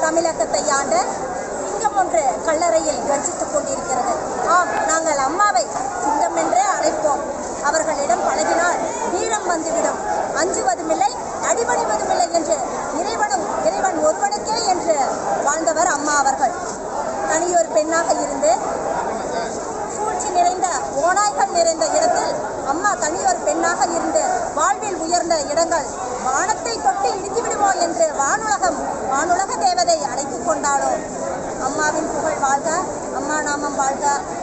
தமிழகத்தை ஆண்ட சிங்கம் ஒன்று கல்லறையில் கர்ஜித்துக் கொண்டிருக்கிறது ஆம் நாங்கள் அம்மாவை சிங்கம் என்றே அழைப்போம் அவர்களிடம் பழகினால் வீரம் வந்துவிடும் அஞ்சுவதுமில்லை அடிபணிவதுமில்லை என்று இறைவனும் இறைவன் ஒருவனுக்கே என்று வாழ்ந்தவர் அம்மா அவர்கள் தனியொரு பெண்ணாக இருந்து சூழ்ச்சி நிறைந்த ஓநாய்கள் நிறைந்த இடத்தில் அம்மா தனியொரு பெண்ணாக இருந்து வாழ்வில் உயர்ந்த இடங்கள் வானத்தை தொட்டு இடிந்து விடுமோ என்று வானுலகம் வானுலக தேவதை அழைத்துக் கொண்டாலோ அம்மாவின் புகழ் வாழ்க அம்மா நாமம் வாழ்க